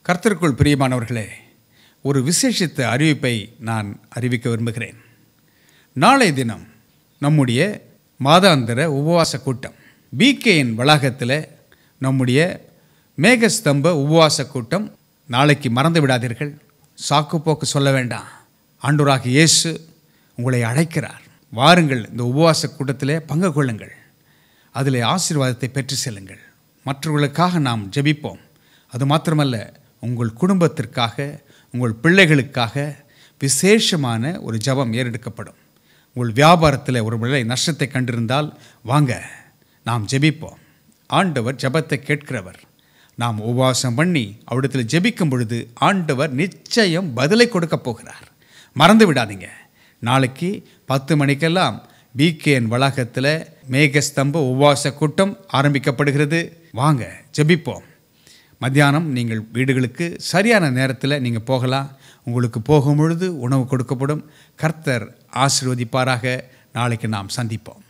கர்த்தருக்குள் பிரியமானவர்களே ஒரு விசேஷித்த அறிவிப்பை நான் அறிவிக்க விரும்புகிறேன் நாளை தினம் நம்முடைய மாதாந்திர உபவாச கூட்டம் பிகேயின் வளாகத்தில் நம்முடைய மேகஸ்தம்ப உபவாச கூட்டம் நாளைக்கு மறந்து விடாதீர்கள் சாக்கு போக்கு சொல்ல வேண்டாம் ஆண்டவராக இயேசு உங்களை அழைக்கிறார் வாருங்கள் இந்த உபவாச கூட்டத்திலே பங்கு கொள்ளுங்கள் அதில் ஆசீர்வாதத்தை பெற்று செல்லுங்கள் மற்றவர்களுக்காக நாம் ஜெபிப்போம் அது மாத்திரமல்ல உங்கள் குடும்பத்திற்காக உங்கள் பிள்ளைகளுக்காக விசேஷமான ஒரு ஜெபம் ஏறெடுக்கப்படும் உங்கள் வியாபாரத்தில் ஒரு வேளை நஷ்டத்தை கண்டிருந்தால் வாங்க நாம் ஜெபிப்போம் ஆண்டவர் ஜெபத்தை கேட்கிறவர் நாம் உபவாசம் பண்ணி அவரிடத்தில் ஜெபிக்கும் பொழுது ஆண்டவர் நிச்சயம் பதிலை கொடுக்கப் போகிறார் மறந்து விடாதீங்க நாளைக்கு பத்து மணிக்கெல்லாம் பிகேஎன் வளாகத்தில் மேகஸ்தம்ப உபவாச கூட்டம் ஆரம்பிக்கப்படுகிறது வாங்க ஜெபிப்போம் மத்தியானம் நீங்கள் வீடுகளுக்கு சரியான நேரத்தில் நீங்கள் போகலாம் உங்களுக்கு போகும் பொழுது உணவு கொடுக்கப்படும் கர்த்தர் ஆசீர்வதிப்பாராக நாளைக்கு நாம் சந்திப்போம்